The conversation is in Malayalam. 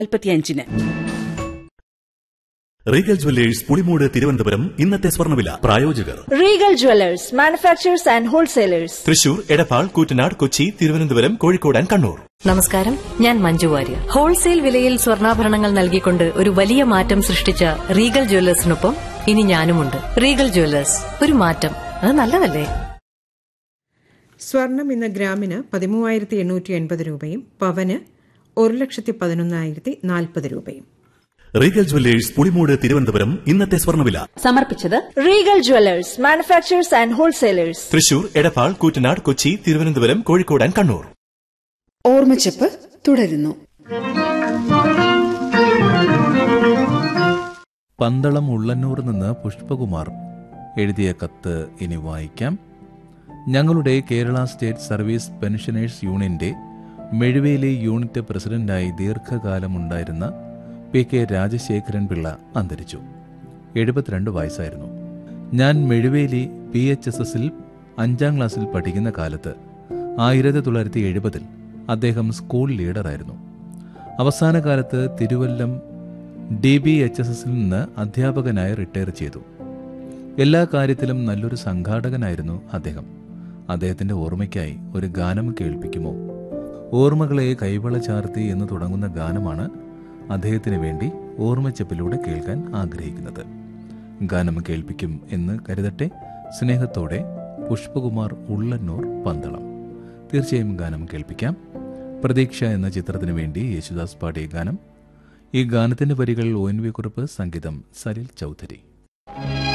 നാൽപ്പത്തിയഞ്ചിന് റീഗൽ ജുവല്ലേഴ്സ് പുളിമൂട് തിരുവനന്തപുരം ഇന്നത്തെ സ്വർണ്ണവില പ്രായോജകർ Regal jewellers manufacturers and wholesalers Thrissur Edappal Koottanad Kochi Thiruvananthapuram Kozhikode and Kannur നമസ്കാരം ഞാൻ മഞ്ജു വാര്യർ ഹോൾസെയിൽ വിലയിൽ സ്വർണ്ണാഭരണങ്ങൾ നൽകിക്കൊണ്ട് ഒരു വലിയ മാറ്റം സൃഷ്ടിച്ച റീഗൽ ജ്വല്ലേഴ്സിനൊപ്പം ഇനി ഞാനുമുണ്ട് റീഗൽ ജ്വല്ലേഴ്സ് ഒരു മാറ്റം അത് നല്ലതല്ലേ സ്വർണം ഇന്ന് ഗ്രാമിന് പതിമൂവായിരത്തി എണ്ണൂറ്റി എൺപത് രൂപയും പവന് ഒരു ലക്ഷത്തി പതിനൊന്നായിരത്തി നാൽപ്പത് രൂപയും റീഗൽ ജുവല്ലേഴ്സ് പുളിമൂട് തിരുവനന്തപുരം ഇന്നത്തെ സ്വർണ്ണവില സമർപ്പിച്ചത് Regal jewellers manufacturers and wholesalers Thrissur Edappal Koottanad Kochi Thiruvananthapuram Kozhikode and Kannur ഓർമ്മച്ചപ്പ് തുടരുന്നു പന്തളം ഉള്ളന്നൂർ നിന്ന് പുഷ്പകുമാർ എഴുതിയ കത്ത് ഇനി വായിക്കാം ഞങ്ങളുടെ കേരള സ്റ്റേറ്റ് സർവീസ് പെൻഷനേഴ്സ് യൂണിയന്റെ മെഴുവേലി യൂണിറ്റ് പ്രസിഡന്റായി ദീർഘകാലമുണ്ടായിരുന്ന പി കെ രാജശേഖരൻ പിള്ള അന്തരിച്ചു എഴുപത്തിരണ്ട് വയസ്സായിരുന്നു ഞാൻ മെഴുവേലി പി എച്ച് എസ് എസിൽ അഞ്ചാം ക്ലാസ്സിൽ പഠിക്കുന്ന കാലത്ത് ആയിരത്തി തൊള്ളായിരത്തി എഴുപതിൽ അദ്ദേഹം സ്കൂൾ ലീഡറായിരുന്നു അവസാന കാലത്ത് Thiruvallam D B H S എസിൽ നിന്ന് അധ്യാപകനായി റിട്ടയർ ചെയ്തു എല്ലാ കാര്യത്തിലും നല്ലൊരു സംഘാടകനായിരുന്നു അദ്ദേഹം അദ്ദേഹത്തിന്റെ ഓർമ്മയ്ക്കായി ഒരു ഗാനം കേൾപ്പിക്കുമോ ഓർമ്മകളെ കൈവള ചാർത്തി എന്ന് തുടങ്ങുന്ന ഗാനമാണ് അദ്ദേഹത്തിന് വേണ്ടി ഓർമ്മച്ചപ്പിലൂടെ കേൾക്കാൻ ആഗ്രഹിക്കുന്നത് ഗാനം കേൾപ്പിക്കും എന്ന് കരുതട്ടെ സ്നേഹത്തോടെ പുഷ്പകുമാർ ഉള്ളന്നൂർ പന്തളം തീർച്ചയായും ഗാനം കേൾപ്പിക്കാം പ്രതീക്ഷ എന്ന ചിത്രത്തിനു വേണ്ടി യേശുദാസ് പാടിയ ഗാനം ഈ ഗാനത്തിന്റെ വരികൾ ഒ എൻ വി കുറിപ്പ് സംഗീതം സലിൽ ചൗധരി